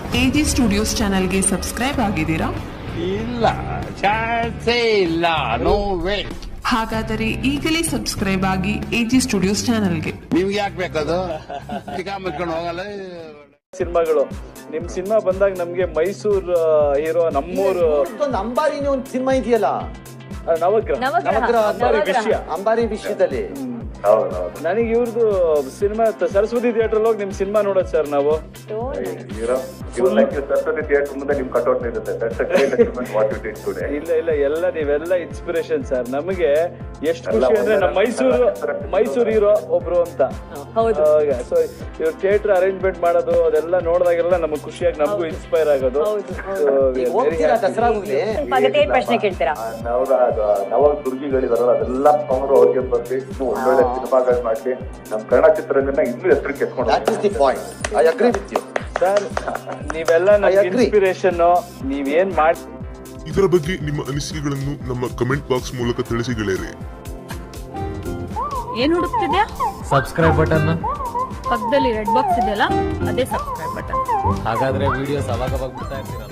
A G studios ಚಾನಲ್ಗೆ subscribe ಆಗಿದ್ದೀರಾ ಇಲ್ಲ ಚಾನ್ಸೇ ಇಲ್ಲ ನೋ ವೇ ಹಾಗಾದರೆ ಈಗಲೇ ಸಬ್ಸ್ಕ್ರೈಬ್ ಆಗಿ ಎ ಜಿ ಸ್ಟುಡಿಯೋಸ್ ಚಾನಲ್ಗೆ ನಿಮ್ಗೆ ಯಾಕೆ ಬೇಕದು ಚಿಕ್ಕ ಮುಚ್ಕೊಂಡು ಹೋಗಲ್ಲ ಸಿನಿಮಾಗಳು ನಿಮ್ ಸಿನಿಮಾ ಬಂದಾಗ ನಮ್ಗೆ ಮೈಸೂರ್ ಹೀರೋ ನಮ್ಮೂರು ಒಂದು ಅಂಬಾರಿ ಒಂದು ಸಿನಿಮಾ ಇದೆಯಲ್ಲ ಆ, ನವಗ್ರಹ ನವಗ್ರಹ. ನವಗ್ರಹ ಅಂಬಾರಿ ನವಗ್ರಹ. ವಿಷಯ ಅಂಬಾರಿ ವಿಷಯದಲ್ಲಿ ನನಗೆ ಇವ್ರದ್ದು ಸಿನಿಮಾ ಸರಸ್ವತಿ ಥಿಯೇಟರ್ ಹೋಗಿ ನಿಮ್ ಸಿನಿಮಾ ನೋಡೋದು ಸರ್ ನಾವು Hero, you like your Saraswati theatre ಮುಂದೆ ನಿಮ್ ಕಟೌಟ್ ಇರುತ್ತೆ that's a great achievement what you did today ಇಲ್ಲ ಇಲ್ಲ ಎಲ್ಲ ನೀವೆಲ್ಲ ಇನ್ಸ್ಪಿರೇಷನ್ ಸರ್ ನಮಗೆ ಎಷ್ಟು ಎಲ್ಲ ಖುಷಿ ಅಂದ್ರೆ ನಮ್ಮ ಒಂದೇ ಮೈಸೂರು ಒಂದೇ ಮೈಸೂರು ಹೀರೋ ಒಬ್ರು ಅಂತ ಹೌದು ಸೊ ಇವ್ರು ಥಿಯೇಟರ್ ಅರೇಂಜ್ಮೆಂಟ್ ಮಾಡೋದು ಅದೆಲ್ಲ ನೋಡಿದಾಗೆಲ್ಲ ನಮಗೆ ಖುಷಿಯಾಗಿ ನಮಗೂ ಇನ್ಸ್ಪೈರ್ ಆಗೋದು ಹೌದು, So, we ಈಗ are very ಹೋಗ್ತೀರಾ happy. ದಸರಾ ಹೋಗ್ಲಿ ಮತ್ತೆ ಏನ್ ಪ್ರಶ್ನೆ ಕೇಳ್ತೀರಾ ನವರ ನವ ದುರ್ಗಿಗಳಿದಾರಲ್ಲ ಅದೆಲ್ಲ ಪವರ್ ಅವ್ರಿಗೆ ಬಂದು ಇನ್ನೂ ಒಳ್ಳೊಳ್ಳೆ ಸಿನಿಮಾಗಳು ಮಾಡಿ ನಮ್ ಕನ್ನಡ ಚಿತ್ರರಂಗನ ಇನ್ನೂ ಹೆಸರಿಗೆ ಎತ್ಕೊಂಡು that is the point I agree with you sir ನೀವೆಲ್ಲ ನಮ್ಗೆ I agree. ಇನ್ಸ್ಪಿರೇಷನ್ ನೀವೇನ್ ಮಾಡಿ ಇದರ ಬಗ್ಗೆ ನಿಮ್ಮ ಅನಿಸಿಕೆಗಳನ್ನು ನಮ್ಮ ಕಮೆಂಟ್ ಬಾಕ್ಸ್ ಮೂಲಕ ತಿಳಿಸಿ ಗೆಳೆಯರೆ ಏನ್ ಹುಡುಕ್ತಿದ್ಯಾ ಸಬ್ಸ್ಕ್ರೈಬ್ ಬಟನ್ ಪಕ್ಕದಲ್ಲಿ ರೆಡ್ ಬಾಕ್ಸ್ ಇದೆಯಲ್ಲ ಅದೇ ಸಬ್ಸ್ಕ್ರೈಬ್ ಬಟನ್ ಹಾಗಾದ್ರೆ ವಿಡಿಯೋಸ್ ಅವಾಗ ಅವಾಗ ಬಿಡ್ತಾ ಇರ್ತೀರಲ್ಲ